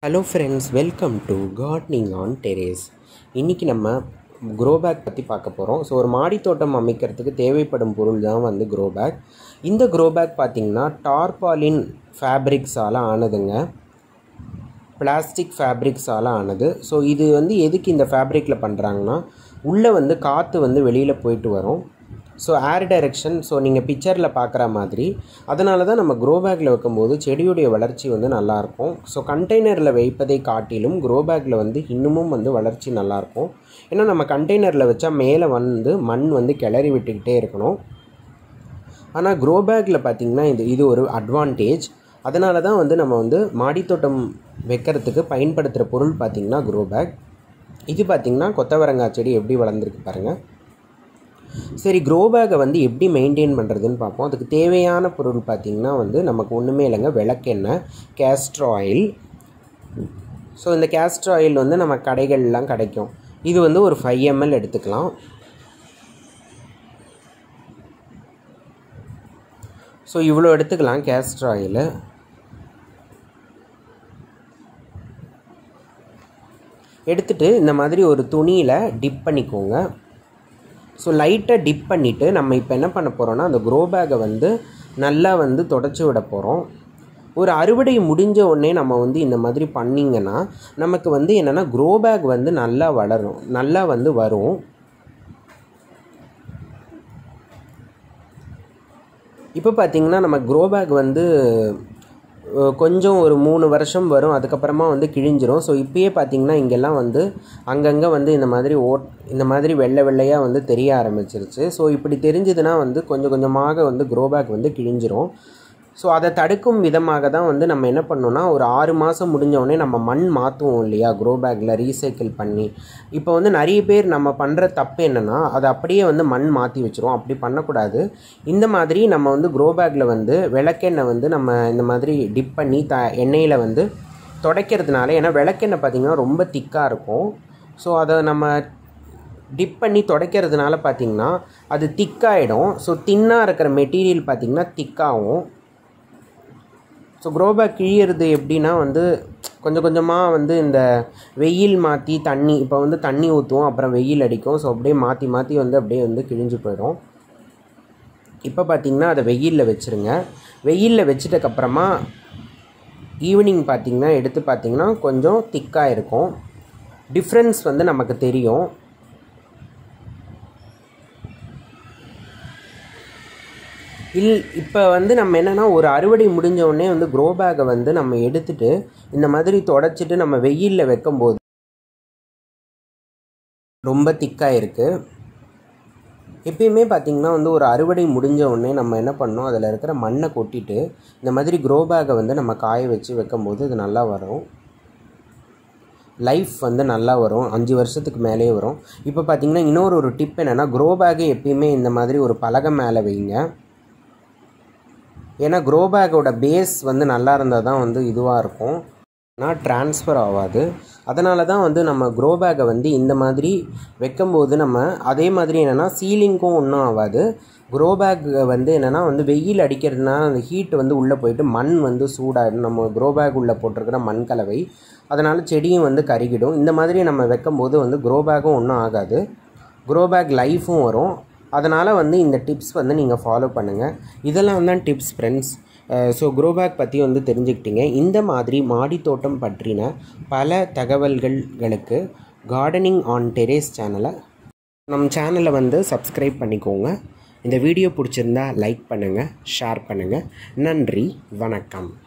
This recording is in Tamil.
hello friends welcome to gardening on terrace இன்றைக்கி நம்ம க்ரோ பேக் பற்றி பார்க்க போகிறோம் ஸோ ஒரு மாடி தோட்டம் அமைக்கிறதுக்கு தேவைப்படும் பொருள் தான் வந்து க்ரோ பேக் இந்த க்ரோ பேக் பார்த்திங்கன்னா டார்பாலின் ஃபேப்ரிக்ஸால் ஆனதுங்க பிளாஸ்டிக் ஃபேப்ரிக்ஸால் ஆனது ஸோ இது வந்து எதுக்கு இந்த ஃபேப்ரிக்கில் பண்ணுறாங்கன்னா உள்ளே வந்து காற்று வந்து வெளியில் போயிட்டு வரும் ஸோ ஏர் டைரெக்ஷன் ஸோ நீங்கள் பிக்சரில் பார்க்குற மாதிரி அதனால தான் நம்ம க்ரோ பேக்கில் வைக்கும்போது செடியுடைய வளர்ச்சி வந்து நல்லாயிருக்கும் ஸோ கண்டெய்னரில் வைப்பதை காட்டிலும் க்ரோ பேக்கில் வந்து இன்னமும் வந்து வளர்ச்சி நல்லாயிருக்கும் ஏன்னா நம்ம கண்டெய்னரில் வச்சா மேலே வந்து மண் வந்து கிளறி விட்டுக்கிட்டே இருக்கணும் ஆனால் க்ரோ பேக்கில் பார்த்திங்கன்னா இது இது ஒரு அட்வான்டேஜ் அதனால தான் வந்து நம்ம வந்து மாடித்தோட்டம் வைக்கிறதுக்கு பயன்படுத்துகிற பொருள் பார்த்திங்கன்னா க்ரோ பேக் இது பார்த்திங்கன்னா கொத்தவரங்காய் செடி எப்படி வளர்ந்துருக்கு பாருங்கள் சரி க்ரோ பேக்கை வந்து எப்படி மெயின்டைன் பண்ணுறதுன்னு பார்ப்போம் அதுக்கு தேவையான பொருள் பார்த்திங்கன்னா வந்து நமக்கு ஒன்றுமே இல்லைங்க விளக்கெண்ணெய் கேஸ்ட்ர் ஆயில் ஸோ இந்த கேஸ்ட்ர் ஆயில் வந்து நம்ம கடைகள்லாம் கிடைக்கும் இது வந்து ஒரு ஃபைவ் எம்எல் எடுத்துக்கலாம் ஸோ இவ்வளோ எடுத்துக்கலாம் கேஸ்ட்ர் ஆயில் எடுத்துட்டு இந்த மாதிரி ஒரு துணியில் டிப் பண்ணிக்கோங்க ஸோ லைட்டாக டிப் பண்ணிவிட்டு நம்ம இப்போ என்ன பண்ண போகிறோன்னா அந்த க்ரோ பேக்கை வந்து நல்லா வந்து தொடச்சி விட போகிறோம் ஒரு அறுவடை முடிஞ்ச உடனே நம்ம வந்து இந்த மாதிரி பண்ணிங்கன்னா நமக்கு வந்து என்னென்னா க்ரோ பேக் வந்து நல்லா வளரும் நல்லா வந்து வரும் இப்போ பார்த்திங்கன்னா நம்ம க்ரோ பேக் வந்து கொஞ்சம் ஒரு மூணு வருஷம் வரும் அதுக்கப்புறமா வந்து கிழிஞ்சிரும் ஸோ இப்பயே பார்த்திங்கன்னா இங்கெல்லாம் வந்து அங்கங்கே வந்து இந்த மாதிரி ஓட் இந்த மாதிரி வெள்ளை வெள்ளையாக வந்து தெரிய ஆரம்பிச்சிருச்சு ஸோ இப்படி தெரிஞ்சதுன்னா வந்து கொஞ்சம் கொஞ்சமாக வந்து க்ரோ பேக் வந்து கிழிஞ்சிரும் ஸோ அதை தடுக்கும் விதமாக தான் வந்து நம்ம என்ன பண்ணோன்னா ஒரு ஆறு மாதம் முடிஞ்சவொடனே நம்ம மண் மாற்றுவோம் இல்லையா க்ரோ பேக்கில் ரீசைக்கிள் பண்ணி இப்போ வந்து நிறைய பேர் நம்ம பண்ணுற தப்பு என்னென்னா அதை அப்படியே வந்து மண் மாற்றி வச்சுருவோம் அப்படி பண்ணக்கூடாது இந்த மாதிரி நம்ம வந்து க்ரோ பேக்கில் வந்து விளக்கெண்ணெய் வந்து நம்ம இந்த மாதிரி டிப் பண்ணி த எண்ணெயில் வந்து துடைக்கிறதுனால ஏன்னா விளக்கெண்ணெய் பார்த்திங்கன்னா ரொம்ப திக்காக இருக்கும் ஸோ அதை நம்ம டிப் பண்ணி துடைக்கிறதுனால பார்த்திங்கன்னா அது திக்காகிடும் ஸோ தின்னாக இருக்கிற மெட்டீரியல் பார்த்திங்கன்னா திக்காகும் ஸோ க்ரோபேக் கிழியறது எப்படின்னா வந்து கொஞ்சம் கொஞ்சமாக வந்து இந்த வெயில் மாற்றி தண்ணி இப்போ வந்து தண்ணி ஊற்றுவோம் அப்புறம் வெயில் அடிக்கும் ஸோ அப்படியே மாற்றி மாற்றி வந்து அப்படியே வந்து கிழிஞ்சு போயிடும் இப்போ பார்த்திங்கன்னா அதை வெயிலில் வச்சுருங்க வெயிலில் வச்சிட்டக்கப்புறமா ஈவினிங் பார்த்திங்கன்னா எடுத்து பார்த்திங்கன்னா கொஞ்சம் திக்காக இருக்கும் டிஃப்ரென்ஸ் வந்து நமக்கு தெரியும் இல் இப்போ வந்து நம்ம என்னென்னா ஒரு அறுவடை முடிஞ்ச உடனே வந்து க்ரோ பேக்கை வந்து நம்ம எடுத்துட்டு இந்த மாதிரி தொடச்சிட்டு நம்ம வெயிலில் வைக்கும்போது ரொம்ப திக்காக இருக்குது எப்பயுமே பார்த்திங்கன்னா வந்து ஒரு அறுவடை முடிஞ்ச உடனே நம்ம என்ன பண்ணோம் அதில் இருக்கிற மண்ணை கொட்டிட்டு இந்த மாதிரி க்ரோ பேக்கை வந்து நம்ம காய வச்சு வைக்கும்போது இது நல்லா வரும் லைஃப் வந்து நல்லா வரும் அஞ்சு வருஷத்துக்கு மேலே வரும் இப்போ பார்த்திங்கன்னா இன்னொரு ஒரு டிப் என்னென்னா க்ரோ பேக்கை எப்பயுமே இந்த மாதிரி ஒரு பலகை மேலே வைங்க ஏன்னா க்ரோ பேக்கோட பேஸ் வந்து நல்லா இருந்தால் தான் வந்து இதுவாக இருக்கும் ஆனால் ட்ரான்ஸ்ஃபர் ஆகாது அதனால தான் வந்து நம்ம க்ரோ பேக்கை வந்து இந்த மாதிரி வைக்கும்போது நம்ம அதே மாதிரி என்னென்னா சீலிங்க்கும் ஒன்றும் ஆகாது க்ரோ பேக் வந்து என்னென்னா வந்து வெயில் அடிக்கிறதுனால அந்த ஹீட் வந்து உள்ளே போயிட்டு மண் வந்து சூடாகிடும் நம்ம க்ரோ பேக் உள்ளே போட்டிருக்கிற மண் கலவை அதனால் செடியும் வந்து கருகிடும் இந்த மாதிரி நம்ம வைக்கும்போது வந்து க்ரோ பேக்கும் ஒன்றும் ஆகாது க்ரோ பேக் லைஃபும் வரும் அதனால் வந்து இந்த டிப்ஸ் வந்து நீங்கள் ஃபாலோ பண்ணுங்கள் இதெல்லாம் தான் tips friends so grow bag பற்றி வந்து தெரிஞ்சுக்கிட்டீங்க இந்த மாதிரி மாடி தோட்டம் பற்றின பல தகவல்களுக்கு கார்டனிங் ஆன் டெரேஸ் சேனலை நம் சேனலை வந்து சப்ஸ்கிரைப் பண்ணிக்கோங்க இந்த வீடியோ பிடிச்சிருந்தா லைக் பண்ணுங்கள் ஷேர் பண்ணுங்கள் நன்றி வணக்கம்